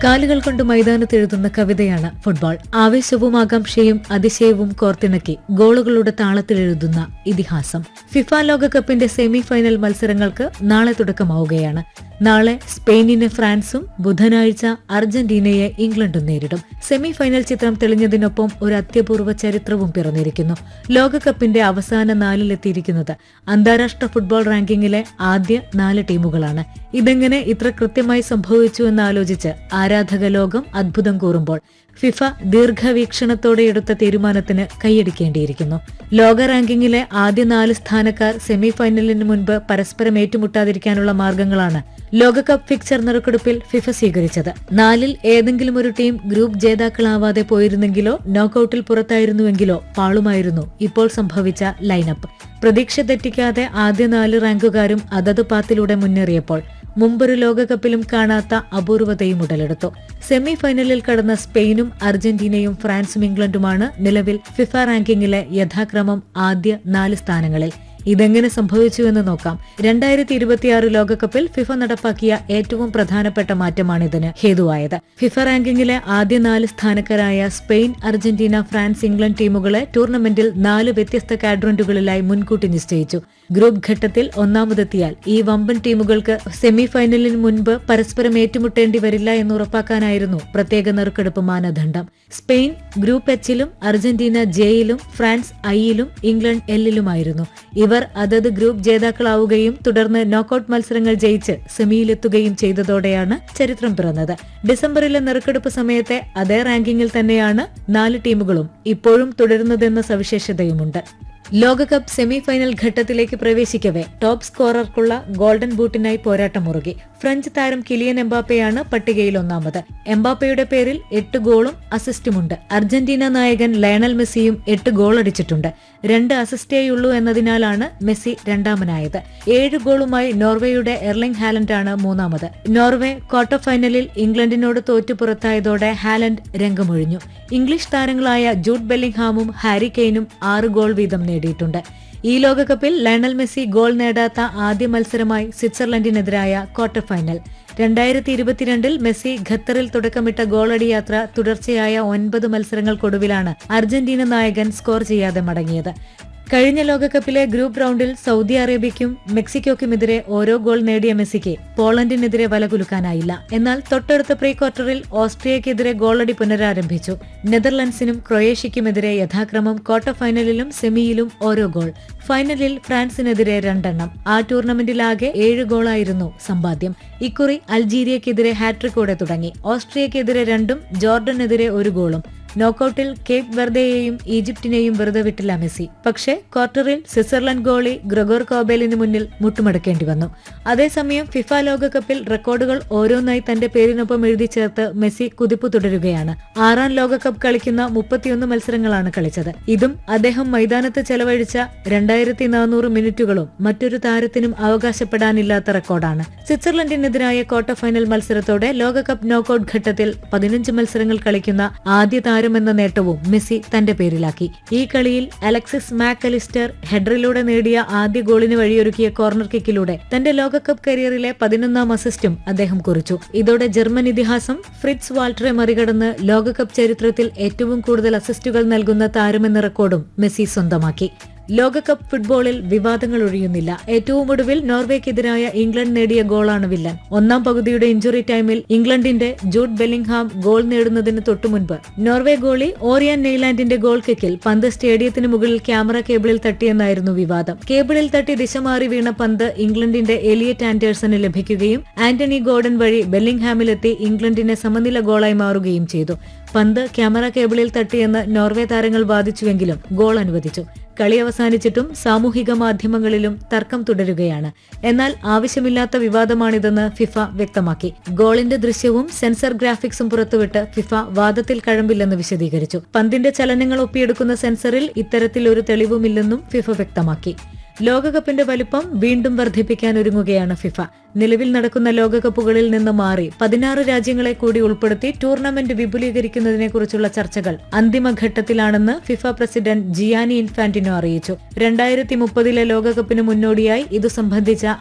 കാലുകൾ കൊണ്ട് മൈതാനത്ത് എഴുതുന്ന കവിതയാണ് ഫുട്ബോൾ ആവേശവും ആകാംക്ഷയും അതിശയവും കോർത്തിണക്കി ഗോളുകളുടെ താളത്തിൽ എഴുതുന്ന ഇതിഹാസം ഫിഫ ലോകകപ്പിന്റെ സെമി ഫൈനൽ മത്സരങ്ങൾക്ക് നാളെ തുടക്കമാവുകയാണ് നാളെ സ്പെയിനിനെ ഫ്രാൻസും ബുധനാഴ്ച അർജന്റീനയെ ഇംഗ്ലണ്ടും നേരിടും സെമി ഫൈനൽ ചിത്രം തെളിഞ്ഞതിനൊപ്പം ഒരു അത്യപൂർവ ചരിത്രവും പിറന്നിരിക്കുന്നു ലോകകപ്പിന്റെ അവസാന നാലിലെത്തിയിരിക്കുന്നത് അന്താരാഷ്ട്ര ഫുട്ബോൾ റാങ്കിങ്ങിലെ ആദ്യ നാല് ടീമുകളാണ് ഇതെങ്ങനെ ഇത്ര കൃത്യമായി സംഭവിച്ചു എന്ന് ആലോചിച്ച് ആരാധക ലോകം അത്ഭുതം കൂറുമ്പോൾ ഫിഫ ദീർഘവീക്ഷണത്തോടെ എടുത്ത തീരുമാനത്തിന് കൈയടിക്കേണ്ടിയിരിക്കുന്നു ലോക റാങ്കിങ്ങിലെ ആദ്യ നാല് സ്ഥാനക്കാർ സെമി ഫൈനലിന് മുൻപ് പരസ്പരം ഏറ്റുമുട്ടാതിരിക്കാനുള്ള മാർഗങ്ങളാണ് ലോകകപ്പ് ഫിക്ചർ നറുക്കെടുപ്പിൽ ഫിഫ സ്വീകരിച്ചത് നാലിൽ ഏതെങ്കിലും ഒരു ടീം ഗ്രൂപ്പ് ജേതാക്കളാവാതെ പോയിരുന്നെങ്കിലോ നോക്കൌട്ടിൽ പുറത്തായിരുന്നുവെങ്കിലോ പാളുമായിരുന്നു ഇപ്പോൾ സംഭവിച്ച ലൈനപ്പ് പ്രതീക്ഷ തെറ്റിക്കാതെ ആദ്യ നാല് റാങ്കുകാരും അതത് പാത്തിലൂടെ മുന്നേറിയപ്പോൾ മുമ്പൊരു ലോകകപ്പിലും കാണാത്ത അപൂർവതയും ഉടലെടുത്തു സെമി ഫൈനലിൽ കടന്ന സ്പെയിനും അർജന്റീനയും ഫ്രാൻസും ഇംഗ്ലണ്ടുമാണ് നിലവിൽ ഫിഫ റാങ്കിങ്ങിലെ യഥാക്രമം ആദ്യ നാല് സ്ഥാനങ്ങളിൽ ഇതെങ്ങനെ സംഭവിച്ചുവെന്ന് നോക്കാം രണ്ടായിരത്തി ഇരുപത്തിയാറ് ലോകകപ്പിൽ ഫിഫ നടപ്പാക്കിയ ഏറ്റവും പ്രധാനപ്പെട്ട മാറ്റമാണിതിന് ഹേതുവായത് ഫിഫ റാങ്കിങ്ങിലെ ആദ്യ നാല് സ്ഥാനക്കാരായ സ്പെയിൻ അർജന്റീന ഫ്രാൻസ് ഇംഗ്ലണ്ട് ടീമുകളെ ടൂർണമെന്റിൽ നാല് വ്യത്യസ്ത കാഡ്രന്റുകളിലായി മുൻകൂട്ടി നിശ്ചയിച്ചു ഗ്രൂപ്പ് ഘട്ടത്തിൽ ഒന്നാമതെത്തിയാൽ ഈ വമ്പൻ ടീമുകൾക്ക് സെമി ഫൈനലിന് മുൻപ് പരസ്പരം ഏറ്റുമുട്ടേണ്ടി വരില്ല എന്ന് ഉറപ്പാക്കാനായിരുന്നു പ്രത്യേക നറുക്കെടുപ്പ് മാനദണ്ഡം സ്പെയിൻ ഗ്രൂപ്പ് എച്ചിലും അർജന്റീന ജെയിലും ഫ്രാൻസ് ഐയിലും ഇംഗ്ലണ്ട് എല്ലിലുമായിരുന്നു ഇവർ അതത് ഗ്രൂപ്പ് ജേതാക്കളാവുകയും തുടർന്ന് നോക്കൌട്ട് മത്സരങ്ങൾ ജയിച്ച് സെമിയിലെത്തുകയും ചെയ്തതോടെയാണ് ചരിത്രം പിറന്നത് ഡിസംബറിലെ നറുക്കെടുപ്പ് സമയത്തെ അതേ റാങ്കിങ്ങിൽ തന്നെയാണ് നാല് ടീമുകളും ഇപ്പോഴും തുടരുന്നതെന്ന സവിശേഷതയുമുണ്ട് ലോകകപ്പ് സെമി ഫൈനൽ ഘട്ടത്തിലേക്ക് പ്രവേശിക്കവേ ടോപ്പ് സ്കോറർക്കുള്ള ഗോൾഡൻ ബൂട്ടിനായി പോരാട്ടം മുറുകി ഫ്രഞ്ച് താരം കിലിയൻ എംബാപ്പയാണ് പട്ടികയിൽ ഒന്നാമത് എംബാപ്പയുടെ പേരിൽ എട്ട് ഗോളും അസിസ്റ്റുമുണ്ട് അർജന്റീന നായകൻ ലയണൽ മെസ്സിയും എട്ട് ഗോൾ അടിച്ചിട്ടുണ്ട് രണ്ട് അസിസ്റ്റേയുള്ളൂ എന്നതിനാലാണ് മെസ്സി രണ്ടാമനായത് ഏഴ് ഗോളുമായി നോർവേയുടെ എർലിംഗ് ഹാലൻഡാണ് മൂന്നാമത് നോർവേ ക്വാർട്ടർ ഫൈനലിൽ ഇംഗ്ലണ്ടിനോട് തോറ്റു പുറത്തായതോടെ ഹാലൻഡ് രംഗമൊഴിഞ്ഞു ഇംഗ്ലീഷ് താരങ്ങളായ ജൂഡ് ബെല്ലിംഗ്ഹാമും ഹാരി കെയ്നും ആറ് ഗോൾ വീതം നേടിയിട്ടുണ്ട് ഈ ലോകകപ്പിൽ ലയണൽ മെസ്സി ഗോൾ നേടാത്ത ആദ്യ മത്സരമായി സ്വിറ്റ്സർലൻഡിനെതിരായ ക്വാർട്ടർ ഫൈനൽ രണ്ടായിരത്തി ഇരുപത്തിരണ്ടിൽ മെസ്സി ഖത്തറിൽ തുടക്കമിട്ട ഗോളടി യാത്ര തുടർച്ചയായ ഒൻപത് മത്സരങ്ങൾക്കൊടുവിലാണ് അർജന്റീന നായകൻ സ്കോർ ചെയ്യാതെ മടങ്ങിയത് കഴിഞ്ഞ ലോകകപ്പിലെ ഗ്രൂപ്പ് റൗണ്ടിൽ സൗദി അറേബ്യയ്ക്കും മെക്സിക്കോയ്ക്കുമെതിരെ ഓരോ ഗോൾ നേടിയ മെസ്സിക്ക് പോളണ്ടിനെതിരെ വലകുലുക്കാനായില്ല എന്നാൽ തൊട്ടടുത്ത പ്രീ ക്വാർട്ടറിൽ ഓസ്ട്രിയയ്ക്കെതിരെ ഗോളടി പുനരാരംഭിച്ചു നെതർലൻഡ്സിനും ക്രൊയേഷ്യയ്ക്കുമെതിരെ യഥാക്രമം ക്വാർട്ടർ ഫൈനലിലും സെമിയിലും ഓരോ ഗോൾ ഫൈനലിൽ ഫ്രാൻസിനെതിരെ രണ്ടെണ്ണം ആ ടൂർണമെന്റിലാകെ ഏഴ് ഗോളായിരുന്നു സമ്പാദ്യം ഇക്കുറി അൾജീരിയക്കെതിരെ ഹാട്രിക്കോടെ തുടങ്ങി ഓസ്ട്രിയക്കെതിരെ രണ്ടും ജോർഡനെതിരെ ഒരു ഗോളും നോക്കൌട്ടിൽ കേപ്പ് വെർദയെയും ഈജിപ്തിനെയും വെറുതെ വിട്ടില്ല മെസ്സി പക്ഷേ ക്വാർട്ടറിൽ സ്വിറ്റ്സർലൻഡ് ഗോളി ഗ്രഗോർ കോബേലിന് മുന്നിൽ മുട്ടുമടക്കേണ്ടി വന്നു അതേസമയം ഫിഫ ലോകകപ്പിൽ റെക്കോർഡുകൾ ഓരോന്നായി തന്റെ പേരിനൊപ്പം എഴുതി ചേർത്ത് മെസ്സി കുതിപ്പ് തുടരുകയാണ് ആറാം ലോകകപ്പ് കളിക്കുന്ന മുപ്പത്തിയൊന്ന് മത്സരങ്ങളാണ് കളിച്ചത് ഇതും അദ്ദേഹം മൈതാനത്ത് ചെലവഴിച്ച രണ്ടായിരത്തി നാനൂറ് മിനിറ്റുകളും മറ്റൊരു താരത്തിനും അവകാശപ്പെടാനില്ലാത്ത റെക്കോർഡാണ് സ്വിറ്റ്സർലൻഡിനെതിരായ ക്വാർട്ടർ ഫൈനൽ മത്സരത്തോടെ ലോകകപ്പ് നോക്കൌട്ട് ഘട്ടത്തിൽ പതിനഞ്ച് മത്സരങ്ങൾ കളിക്കുന്ന ആദ്യ താരമെന്ന നേട്ടവും മെസ്സി തന്റെ പേരിലാക്കി ഈ കളിയിൽ അലക്സിസ് മാക്കലിസ്റ്റർ ഹെഡറിലൂടെ നേടിയ ആദ്യ ഗോളിന് വഴിയൊരുക്കിയ കോർണർ കിക്കിലൂടെ തന്റെ ലോകകപ്പ് കരിയറിലെ പതിനൊന്നാം അസിസ്റ്റും അദ്ദേഹം കുറിച്ചു ഇതോടെ ജർമ്മൻ ഇതിഹാസം ഫ്രിറ്റ്സ് വാൾട്ടറെ മറികടന്ന് ലോകകപ്പ് ചരിത്രത്തിൽ ഏറ്റവും കൂടുതൽ അസിസ്റ്റുകൾ നൽകുന്ന താരമെന്ന റെക്കോർഡും മെസ്സി സ്വന്തമാക്കി ലോകകപ്പ് ഫുട്ബോളിൽ വിവാദങ്ങൾ ഒഴിയുന്നില്ല ഏറ്റവും ഒടുവിൽ നോർവേക്കെതിരായ ഇംഗ്ലണ്ട് നേടിയ ഗോളാണ് വില്ലൻ ഒന്നാം പകുതിയുടെ ഇഞ്ചുറി ടൈമിൽ ഇംഗ്ലണ്ടിന്റെ ജൂഡ് ബെല്ലിംഗ്ഹാം ഗോൾ നേടുന്നതിന് തൊട്ടുമുൻപ് നോർവേ ഗോളി ഓറിയൻ നെയ്ലാൻഡിന്റെ ഗോൾ കിക്കിൽ പന്ത് സ്റ്റേഡിയത്തിന് മുകളിൽ ക്യാമറ കേബിളിൽ തട്ടിയെന്നായിരുന്നു വിവാദം കേബിളിൽ തട്ടി ദിശ മാറി വീണ പന്ത് ഇംഗ്ലണ്ടിന്റെ എലിയറ്റ് ആൻഡേഴ്സന് ലഭിക്കുകയും ആന്റണി ഗോർഡൻ വഴി ബെല്ലിംഗ്ഹാമിലെത്തി ഇംഗ്ലണ്ടിനെ സമനില ഗോളായി മാറുകയും ചെയ്തു പന്ത് ക്യാമറ കേബിളിൽ തട്ടിയെന്ന് നോർവേ താരങ്ങൾ വാദിച്ചുവെങ്കിലും ഗോൾ അനുവദിച്ചു കളി അവസാനിച്ചിട്ടും സാമൂഹിക മാധ്യമങ്ങളിലും തർക്കം തുടരുകയാണ് എന്നാൽ ആവശ്യമില്ലാത്ത വിവാദമാണിതെന്ന് ഫിഫ വ്യക്തമാക്കി ഗോളിന്റെ ദൃശ്യവും സെൻസർ ഗ്രാഫിക്സും പുറത്തുവിട്ട് ഫിഫ വാദത്തിൽ കഴമ്പില്ലെന്ന് വിശദീകരിച്ചു പന്തിന്റെ ചലനങ്ങൾ ഒപ്പിയെടുക്കുന്ന സെൻസറിൽ ഇത്തരത്തിൽ ഒരു തെളിവുമില്ലെന്നും ഫിഫ വ്യക്തമാക്കി ലോകകപ്പിന്റെ വലിപ്പം വീണ്ടും വർദ്ധിപ്പിക്കാൻ ഒരുങ്ങുകയാണ് ഫിഫ നിലവിൽ നടക്കുന്ന ലോകകപ്പുകളിൽ നിന്ന് മാറി പതിനാറ് രാജ്യങ്ങളെ കൂടി ഉൾപ്പെടുത്തി ടൂർണമെന്റ് വിപുലീകരിക്കുന്നതിനെക്കുറിച്ചുള്ള ചർച്ചകൾ അന്തിമഘട്ടത്തിലാണെന്ന് ഫിഫ പ്രസിഡന്റ് ജിയാനി ഇൻഫാന്റിനോ അറിയിച്ചു രണ്ടായിരത്തി മുപ്പതിലെ ലോകകപ്പിന് മുന്നോടിയായി ഇതു സംബന്ധിച്ച